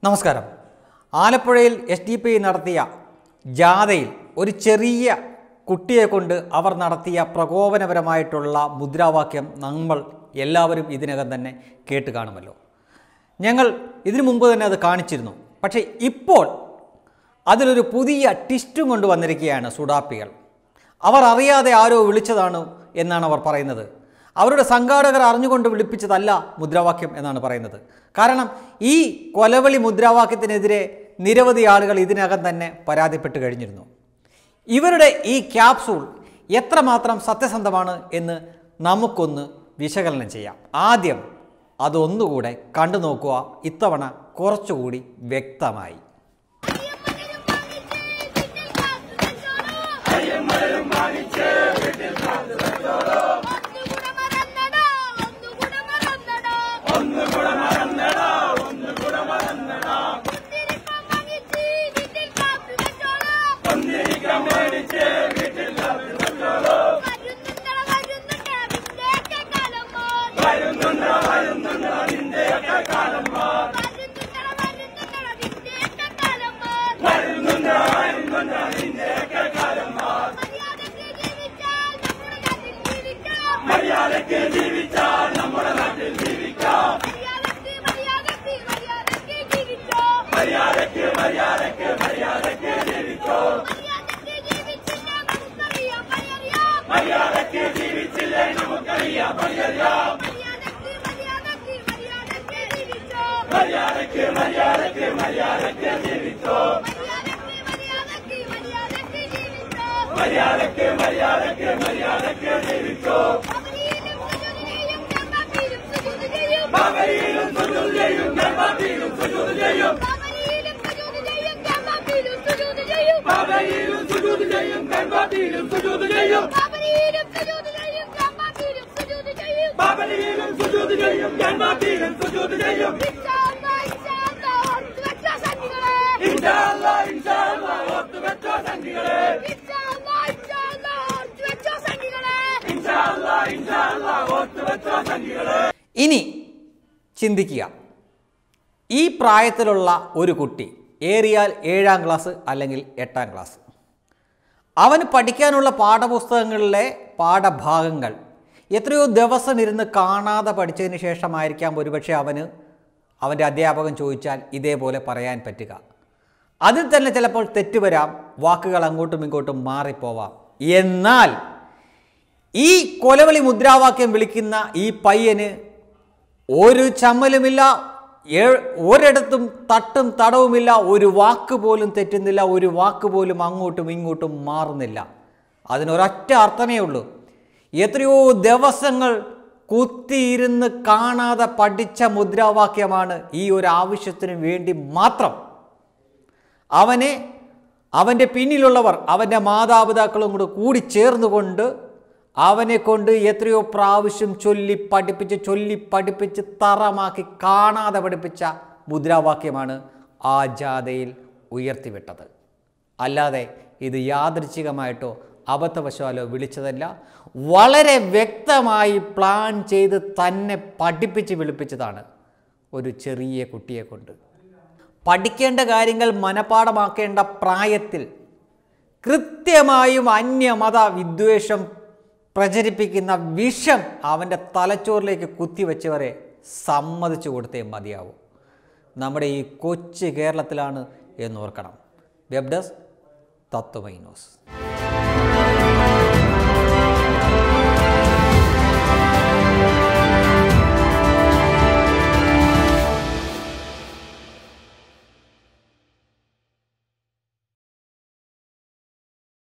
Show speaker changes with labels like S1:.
S1: നമസ്കാരം ആലപ്പുഴയിൽ S D P നടത്തിയ ജാഥയിൽ ഒരു ചെറിയ കുട്ടിയെ കൊണ്ട് അവർ നടത്തിയ പ്രകോപനപരമായിട്ടുള്ള മുദ്രാവാക്യം നമ്മൾ എല്ലാവരും ഇതിനകം തന്നെ കേട്ട് കാണുമല്ലോ ഞങ്ങൾ ഇതിനു മുമ്പ് തന്നെ അത് കാണിച്ചിരുന്നു പക്ഷേ ഇപ്പോൾ അതിലൊരു പുതിയ ടിസ്റ്റും കൊണ്ടുവന്നിരിക്കുകയാണ് സുഡാപ്പികൾ അവർ അറിയാതെ ആരോ വിളിച്ചതാണ് എന്നാണ് അവർ പറയുന്നത് അവരുടെ സംഘാടകർ അറിഞ്ഞുകൊണ്ട് വിളിപ്പിച്ചതല്ല മുദ്രാവാക്യം എന്നാണ് പറയുന്നത് കാരണം ഈ കൊലവിളി മുദ്രാവാക്യത്തിനെതിരെ നിരവധി ആളുകൾ ഇതിനകം തന്നെ പരാതിപ്പെട്ട് കഴിഞ്ഞിരുന്നു ഇവരുടെ ഈ ക്യാപ്സൂൾ എത്രമാത്രം സത്യസന്ധമാണ് എന്ന് നമുക്കൊന്ന് വിശകലനം ചെയ്യാം ആദ്യം അതൊന്നുകൂടെ കണ്ടു നോക്കുക ഇത്തവണ കുറച്ചുകൂടി വ്യക്തമായി
S2: മര്യാദക്ക് ജീവിച്ചാൽ നമ്മുടെ നാട്ടിൽ ജീവിക്കാം മര്യാദക്ക് മര്യാദക്ക് മര്യാദക്ക് ജീവിച്ചോ മര്യാദക്ക് ജീവിച്ചില്ലേ നമുക്കറിയാം പണിയറിയാം മര്യാദക്ക് മര്യാദക്ക് മര്യാദക്ക് ജീവിച്ചോ മര്യാദക്ക് മര്യാദക്ക് മര്യാദക്ക് ജീവിച്ചോ ബാബയിലും സുജൂദ് ചെയ്യും ഗർഭത്തിലും സുജൂദ് ചെയ്യും ബാബയിലും സുജൂദ് ചെയ്യും ഗർഭത്തിലും സുജൂദ് ചെയ്യും ബാബയിലും സുജൂദ് ചെയ്യും ഗർഭത്തിലും സുജൂദ് ചെയ്യും ഇൻഷാ അല്ലാ ഇൻഷാ അല്ലാ ഓർത്തു വെച്ചോ സംഘികളെ ഇൻഷാ അല്ലാ ഇൻഷാ അല്ലാ ഓർത്തു വെച്ചോ സംഘികളെ
S1: ഇനി ചിന്തിക്കുക ഈ പ്രായത്തിലുള്ള ഒരു കുട്ടി ഏറിയാൽ ഏഴാം ക്ലാസ് അല്ലെങ്കിൽ എട്ടാം ക്ലാസ് അവന് പഠിക്കാനുള്ള പാഠപുസ്തകങ്ങളിലെ പാഠഭാഗങ്ങൾ എത്രയോ ദിവസം ഇരുന്ന് കാണാതെ പഠിച്ചതിന് ശേഷമായിരിക്കാം ഒരുപക്ഷെ അവന് അവൻ്റെ അധ്യാപകൻ ചോദിച്ചാൽ ഇതേപോലെ പറയാൻ പറ്റുക അതിൽ തന്നെ ചിലപ്പോൾ തെറ്റ് വരാം വാക്കുകൾ അങ്ങോട്ടും ഇങ്ങോട്ടും മാറിപ്പോവാം എന്നാൽ ഈ കൊലവിളി മുദ്രാവാക്യം വിളിക്കുന്ന ഈ പയ്യന് ഒരു ചമ്മലുമില്ല ഏ- ഒരിടത്തും തട്ടും തടവുമില്ല ഒരു വാക്ക് പോലും തെറ്റുന്നില്ല ഒരു വാക്ക് പോലും അങ്ങോട്ടും ഇങ്ങോട്ടും മാറുന്നില്ല അതിനൊരൊറ്റ അർത്ഥമേ ഉള്ളൂ എത്രയോ ദിവസങ്ങൾ കുത്തിയിരുന്ന് കാണാതെ പഠിച്ച മുദ്രാവാക്യമാണ് ഈ ഒരു ആവശ്യത്തിന് വേണ്ടി മാത്രം അവനെ അവൻ്റെ പിന്നിലുള്ളവർ അവൻ്റെ മാതാപിതാക്കളും കൂടെ കൂടി ചേർന്നുകൊണ്ട് അവനെ കൊണ്ട് എത്രയോ പ്രാവശ്യം ചൊല്ലി പഠിപ്പിച്ച് ചൊല്ലി പഠിപ്പിച്ച് തറമാക്കി കാണാതെ പഠിപ്പിച്ച മുദ്രാവാക്യമാണ് ആ ജാഥയിൽ ഉയർത്തിവിട്ടത് അല്ലാതെ ഇത് യാദൃച്ഛികമായിട്ടോ അബദ്ധവശാലോ വിളിച്ചതല്ല വളരെ വ്യക്തമായി പ്ലാൻ ചെയ്ത് തന്നെ പഠിപ്പിച്ച് വിളിപ്പിച്ചതാണ് ഒരു ചെറിയ കുട്ടിയെ കൊണ്ട് പഠിക്കേണ്ട കാര്യങ്ങൾ മനഃപ്പാടമാക്കേണ്ട പ്രായത്തിൽ കൃത്യമായും അന്യമത വിദ്വേഷം പ്രചരിപ്പിക്കുന്ന വിഷം അവൻ്റെ തലച്ചോറിലേക്ക് കുത്തിവെച്ചവരെ സമ്മതിച്ചു കൊടുത്തേ മതിയാവൂ നമ്മുടെ ഈ കൊച്ചു കേരളത്തിലാണ് എന്നോർക്കണം വെബ് ഡെസ്ക് തത്വമൈ ന്യൂസ്